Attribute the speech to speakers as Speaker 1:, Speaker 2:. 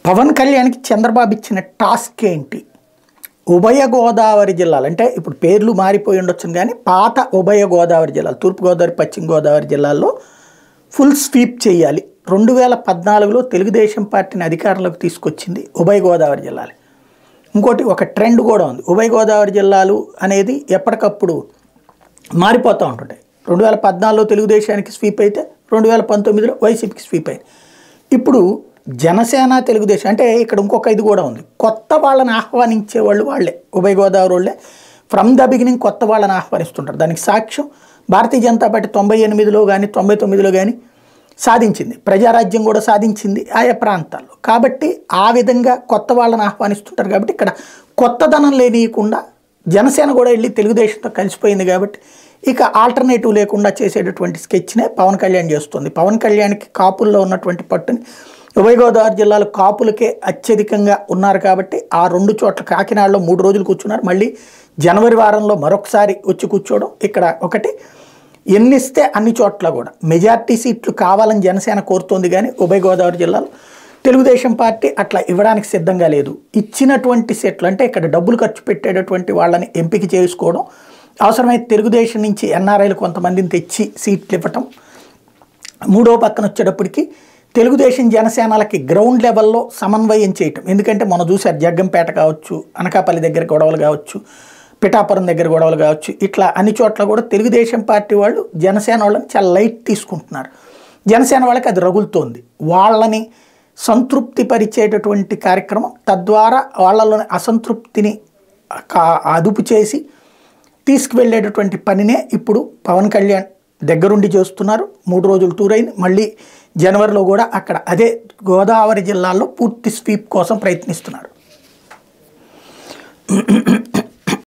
Speaker 1: పవన్ కళ్యాణ్కి చంద్రబాబు ఇచ్చిన టాస్క్ ఏంటి ఉభయ గోదావరి జిల్లాలు అంటే ఇప్పుడు పేర్లు మారిపోయి ఉండొచ్చు కానీ పాత ఉభయ గోదావరి జిల్లాలు తూర్పుగోదావరి పశ్చిమ గోదావరి జిల్లాల్లో ఫుల్ స్వీప్ చేయాలి రెండు వేల పద్నాలుగులో తెలుగుదేశం పార్టీని అధికారంలోకి తీసుకొచ్చింది ఉభయ గోదావరి జిల్లాలు ఇంకోటి ఒక ట్రెండ్ కూడా ఉంది ఉభయ గోదావరి జిల్లాలు అనేది ఎప్పటికప్పుడు మారిపోతూ ఉంటుంటాయి రెండు వేల పద్నాలుగులో తెలుగుదేశానికి స్వీప్ అయితే రెండు వేల పంతొమ్మిదిలో వైసీపీకి స్వీప్ అయింది ఇప్పుడు జనసేన తెలుగుదేశం అంటే ఇక్కడ ఇంకొక ఇది కూడా ఉంది కొత్త వాళ్ళని ఆహ్వానించే వాళ్ళు వాళ్ళే ఉభయ గోదావరి వాళ్ళే ఫ్రమ్ ద బిగినింగ్ కొత్త వాళ్ళని ఆహ్వానిస్తుంటారు దానికి సాక్ష్యం భారతీయ జనతా పార్టీ తొంభై ఎనిమిదిలో కానీ తొంభై తొమ్మిదిలో కానీ సాధించింది ప్రజారాజ్యం కూడా సాధించింది ఆయా ప్రాంతాల్లో కాబట్టి ఆ విధంగా కొత్త వాళ్ళని ఆహ్వానిస్తుంటారు కాబట్టి ఇక్కడ కొత్తదనం లేనియకుండా జనసేన కూడా వెళ్ళి తెలుగుదేశంతో కలిసిపోయింది కాబట్టి ఇక ఆల్టర్నేటివ్ లేకుండా చేసేటటువంటి స్కెచ్నే పవన్ కళ్యాణ్ చేస్తుంది పవన్ కళ్యాణ్కి కాపుల్లో ఉన్నటువంటి పట్టుని ఉభయ గోదావరి జిల్లాలో కాపులకే అత్యధికంగా ఉన్నారు కాబట్టి ఆ రెండు చోట్ల కాకినాడలో మూడు రోజులు కూర్చున్నారు మళ్ళీ జనవరి వారంలో మరొకసారి వచ్చి కూర్చోవడం ఇక్కడ ఒకటి ఎన్నిస్తే అన్ని చోట్ల కూడా మెజార్టీ సీట్లు కావాలని జనసేన కోరుతోంది కానీ ఉభయ గోదావరి జిల్లాలో తెలుగుదేశం పార్టీ అట్లా ఇవ్వడానికి సిద్ధంగా లేదు ఇచ్చినటువంటి సీట్లు అంటే ఇక్కడ డబ్బులు ఖర్చు పెట్టేటటువంటి వాళ్ళని ఎంపిక చేసుకోవడం అవసరమైతే తెలుగుదేశం నుంచి ఎన్ఆర్ఐలు కొంతమందిని తెచ్చి సీట్లు ఇవ్వటం మూడో పక్కన వచ్చేటప్పటికి తెలుగుదేశం జనసేనలకి గ్రౌండ్ లెవెల్లో సమన్వయం చేయటం ఎందుకంటే మనం చూసారు జగ్గంపేట కావచ్చు అనకాపల్లి దగ్గర గొడవలు కావచ్చు పిఠాపురం దగ్గర గొడవలు కావచ్చు ఇట్లా అన్ని చోట్ల కూడా తెలుగుదేశం పార్టీ వాళ్ళు జనసేన వాళ్ళని చాలా లైట్ తీసుకుంటున్నారు జనసేన వాళ్ళకి అది రగులుతోంది వాళ్ళని సంతృప్తి పరిచేటటువంటి కార్యక్రమం తద్వారా వాళ్ళలోని అసంతృప్తిని కా- అదుపు చేసి తీసుకువెళ్ళేటటువంటి పనినే ఇప్పుడు పవన్ కళ్యాణ్ దగ్గరుండి చేస్తున్నారు మూడు రోజులు టూర్ అయింది మళ్ళీ జనవరిలో కూడా అక్కడ అదే గోదావరి జిల్లాల్లో పూర్తి స్వీప్ కోసం ప్రయత్నిస్తున్నారు